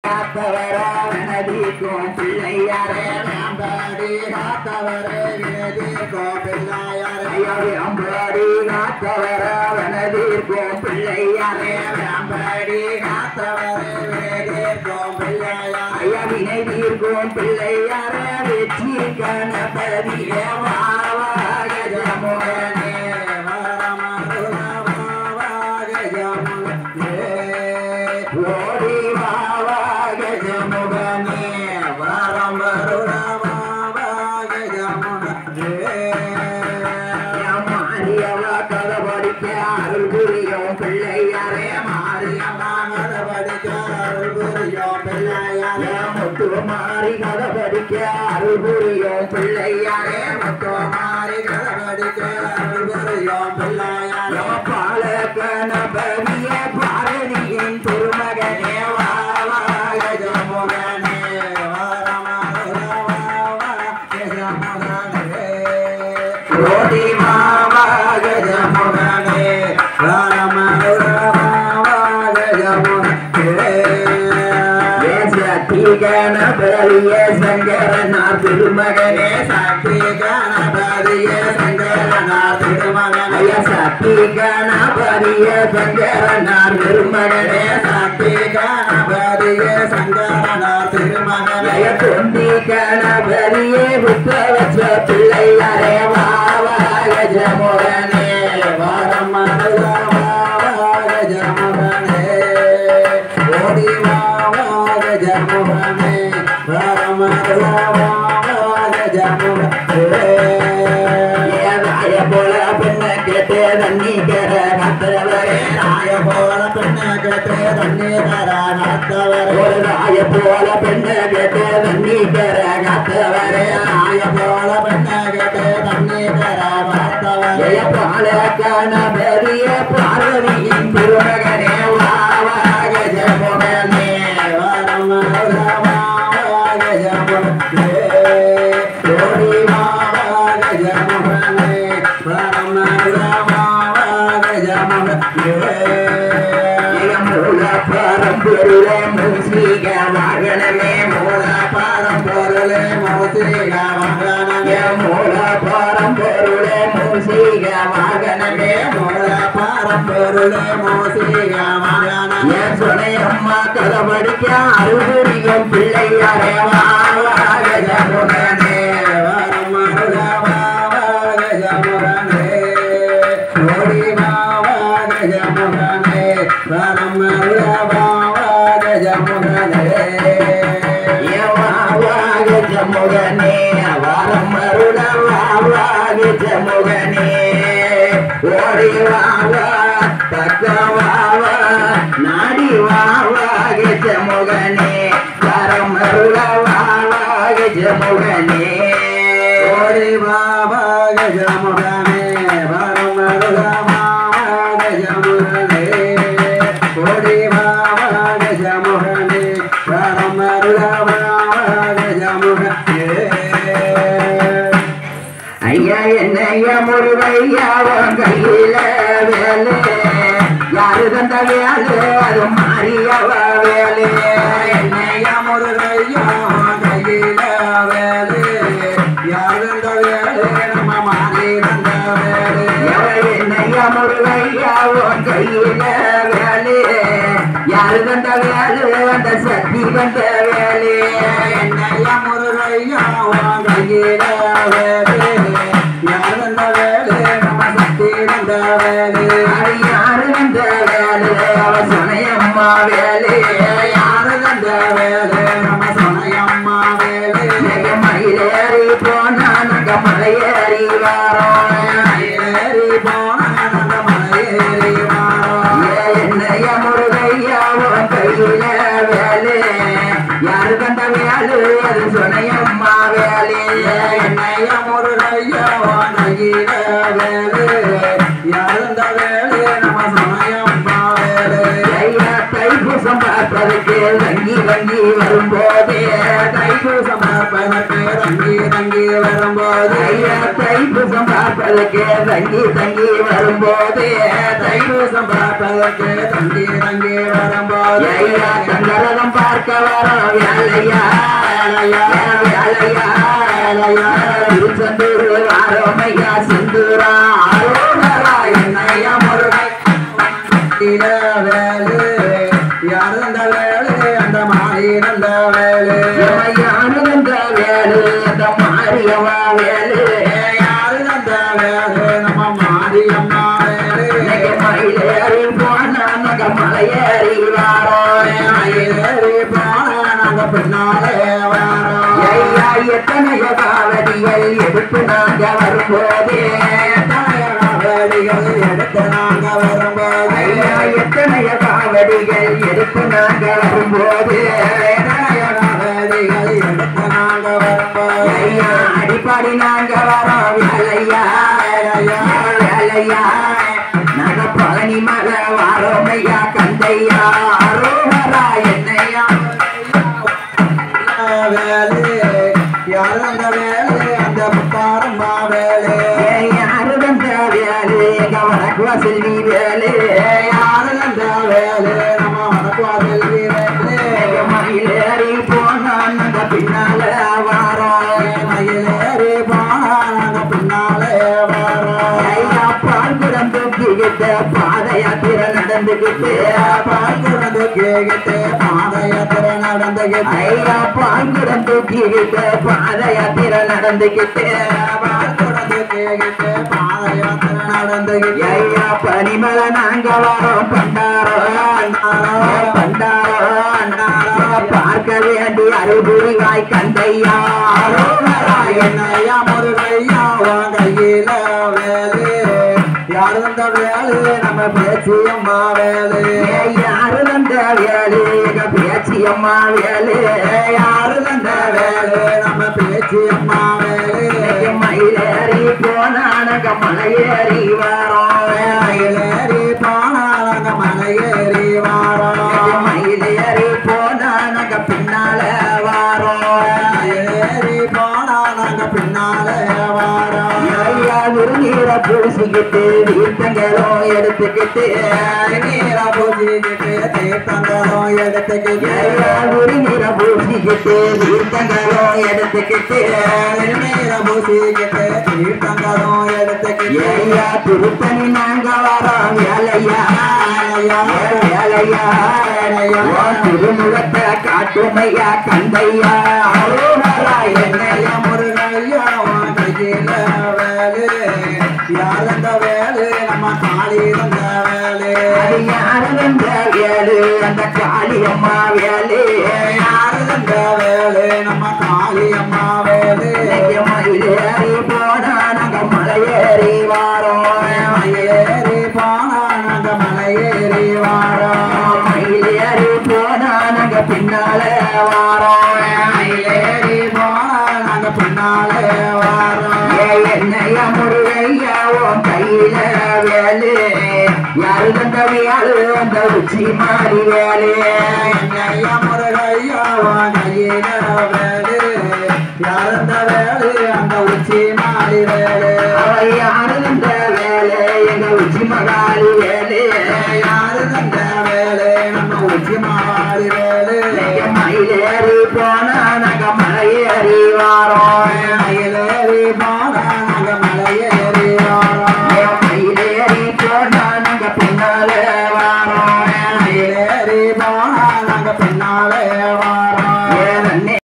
காத்தவரவனதிக்கும் பிள்ளையாரே வேம்பாடி காத்தவரே வினதிக்கும் பிள்ளையாரே வேம்பாடி காத்தவரவனதிக்கும் பிள்ளையாரே வேம்பாடி காத்தவரே வினதிக்கும் பிள்ளையாரே வினை தீர்க்கும் பிள்ளையாரே வெற்றி கணபதியே வாவாக ஜமுகனே ஓடி வாவாக ஜமுகனே வரம் வருணமாவாக ஜமுகனே மாரியவா கதபடிக்க அருள் புரியும் பிள்ளையாரே மாரியம்மா கதபடிக்க அருள் புரியும் பிள்ளையாரே முத்து மாறி கதபடிக்க அருள் புரியும் பிள்ளையாரே முத்து மாறி கதபடிக்க அருள் புரியும் பிள்ளையாரே பால கணபதிய பாரதியின் திருமகனே வாவாக ஜமுகனே ரோதி மாவாக ஜமுகனே ராமருரமாவாக ஜமுகனே சக்தி கணபதிய சங்கரனார் திருமகனே சக்தி கணபதிய சங்கரனார் திருமகனே சக்தி கணபதிய சங்கரனார் திருமகனே சக்தி கணபதிய சங்கரனார் திருமகனே தொந்தி கணபதியே புத்த வச்ச பிள்ளையாரே வாவாக ஜமுகனே வாரம் வாவாக ஜமுகனே ஓடி வாவாக ஜமுகனே வாரம் வாவாக ஜமுகனே ராய போல பெண்ண கேட்டு தண்ணி கேற கத்தவரே ராய போல பெண்ண கேட்டு தண்ணி கேற கத்தவரே ராய போல பெண்ண கேட்டு தண்ணி கேற கத்தவரே ராய போல பெண்ண கேட்டு தண்ணி கேற கத்தவரே பால கணபதிய பார்வதியின் திருமகனே வாவாக ஜமுகனே வரம் வாவாக ஜமுகனே ஓடி வாவாக ஜமுகனே வரம் வாவாக ஜமுகனே மூல பரம்பொருளே மூசிக வாகனமே மூல பரம்பொருளே மூசிக வாகனமே மூல பரம்பொருளே மூசிக வாகனமே மூல பரம்பொருளே மூசிக வாகனமே சுனையம்மா கதபடிக்க அருகுரியும் பிள்ளையாரே வாவாக ஜமுகனே வரம் வாவாக ஜமுகனே ஓடி வாவாக ஜமுகனே வரம் வாவாக ஜமுகனே வாவாக ஜமுகனே வரம் வாவாக ஜமுகனே ஓடி வாவா தக்க வாவா நாடி வாவாக ஜமுகனே வரம் வாவாக ஜமுகனே ஓடி வாவாக ஜமுகனே வரம் வாவாக ஜமுகனே ஓடி வாவாக ஜமுகனே வரம் வாவாக ஜமுகனே ஐயா என்னைய முருகையாவும் கையில வேலு யாரு தந்த வேலு அது மாறியவ வேலு என்னைய முருகையாவும் கையில வேலு யாரு தந்த வேலு நம்ம மாறி தந்த வேலு என்னைய முருகையாவும் கையில வேலு யாரு தந்த வேலு அந்த சக்தி வந்த வேலு என்னைய முருகையாவும் கையில வேலு யாரு தந்த வேலு நம்ம சக்தி வந்த வேலு அது யாரு தந்த வேலு அவ சொனையம்மா வேலு யாரு தந்த வேலு நம்ம சொனையம்மா வேலு மயிலேறி போனா நாங்க மலையேறி வாரோம் மயிலேறி போனா நாங்க மலையேறி வாரோம் என்னைய முருகையாவோ கையில வேலு யாரு கண்ட வேலு அது சொனையம்மா வேலு என்னைய முருகையாவோ கையில வேலு யாரு கண்ட வேலு நம்ம சொனையம்மா வேலு ஐயா தைப்பூசம் பார்ப்பதற்கு தங்கி தங்கி வரும்போது தைப்பூசம் பார்ப்பதற்கு தங்கி தங்கி வரும்போது ஐயா தைப்பூசம் பார்ப்பதற்கு தங்கி தங்கி வரும்போது தைப்பூசம் பார்ப்பதற்கு தங்கி தங்கி வரும்போது ஐயா தங்கரகம் பார்க்க பார்க்க வர வேலையா வேலையா வேலையா வேலையா திருச்செந்தூர் வாரோமையா செந்தூரா ஆரோகரா என்னையா முருகை இட வேலு யாரு அந்த வேலு அந்த மாறி நல்ல வேலு யாரு வந்த வேலு அந்த மாரியவா வேலு யாரு அந்த வேலு நம்ம மாரியம்மா வேலு இன்னைக்கு மயிலேறி போனா நக மலையேறி வாரோம் ஏறி போன நாங்க பின்னாலே வரோம் ஐயா எத்தனையோ காவடிகள் எடுத்து நாங்க வரும்போது வேலிகள் எடுத்து நாங்க வரும்போது ஐயா எத்தனையோ காவடிகள் எடுத்து நாங்க வரும்போது வேலிகள் எடுத்து நாங்க வரும்போது ஐயா அடிப்பாடி நாங்க வரோம் வேலையா வேலையா வேலையா நாங்க பழனி மலை வாரோம் ஐயா கந்தையா அரோகரா என்னையா வேலு யாரு அந்த வேலு அந்த முத்தாரம்மா வேலு ஏய், யாரு வந்த வேலு எங்க வடக்கு செல்வி வேலு யாரு அந்த வேலு நம்ம வடக்குவா செல்வி வேலு எங்க மயிலேறி போனா நாங்க பின்னால வாரோம் மயிலேறி போனா நாங்க பின்னாலே வரோம் ஐயா பால் குடம் தூக்கிக்கிட்டு பாத யாத்திரை நடந்துகிட்டு பார்க்கிறது கேட்டு பாதயாத்திரை நடந்துகிட்டு ஐயா பால் குடம் தூக்கிக்கிட்டு பாத யாத்திரை நடந்துகிட்டு பார்க்கிறது கேட்டு பாதயாத்திரை நடந்துகிட்டு ஐயா பனிமலை நாங்க வரோம் பண்டாரம் பண்டாரம் பார்க்க வேண்டி அறுபுரிவாய் கந்தையா அரோகரா என்னையா முருகையா உன் கையில வேலு யாரு அந்த வேலு நம்ம பேச்சியம்மா வேலு யாரு வந்த வேலு எங்க பேச்சியம்மா வேலு யாரு அந்த வேலு நம்ம பேச்சியம்மா வேலு இன்னைக்கு மயிலேறி போனானங்க மலையேறி வரோம் மயிலேறி போனா நாங்க மலையேறி வாரோம் மயிலேறி போனானங்க பின்னால வாரோம் மயிலேறி போனா நாங்க பின்னாலே வாரோம் ஐயா விருநீர பூசிக்கிட்டு தீர்த்தங்களும் எடுத்துக்கிட்டு நீர பூஜிக்கிட்டு தீர்த்தங்களும் எடுத்துக்கிட்டு ஐயா விருநீர பூசிக்கிட்டு தீர்த்தங்களும் எடுத்துக்கிட்டு நீர பூஜிக்கிட்டு தீர்த்தங்களும் எடுத்துக்கிட்டு ஐயா திருத்தணி நாங்க வரோம் வேலையா வேலையா வேலையா திருமுகத்தை காட்டுமையா கந்தையா அருணரா என்னையா முருகையா உன் கையில வேலு யார் அந்த வேலு நம்ம காளி தந்த வேலு அது யாரு வந்த வேலு அந்த காளியம்மா வேலு யார் அந்த வேலு நம்ம காளி அம்மா வேலு இன்னைக்கு மயிலேறி போனா நாங்க மலையேறி வாரோம் மலையேறி போனா நாங்க மலையேறி வாரோம் மயிலேறி போனா நாங்க பின்னால வாரோம் மலையேறி போனா நாங்க பின்னாலே வாரோம் ஏ என்னையா முருகையா உன் கையில வேலு யாரு தந்த வேலு அந்த உச்சி மாறி வேலு ஐயா முருகையா உன் கையில வேலு யார் அந்த வேலு அந்த உச்சி மாறி வேலு அவ யாரு தந்த வேலு எங்க உச்சி மகாரி வேலு யாரு தந்த வேலு நம்ம உச்சி மாறி வேலு இன்னைக்கு மயிலேறி போனா நாங்க மலையேறி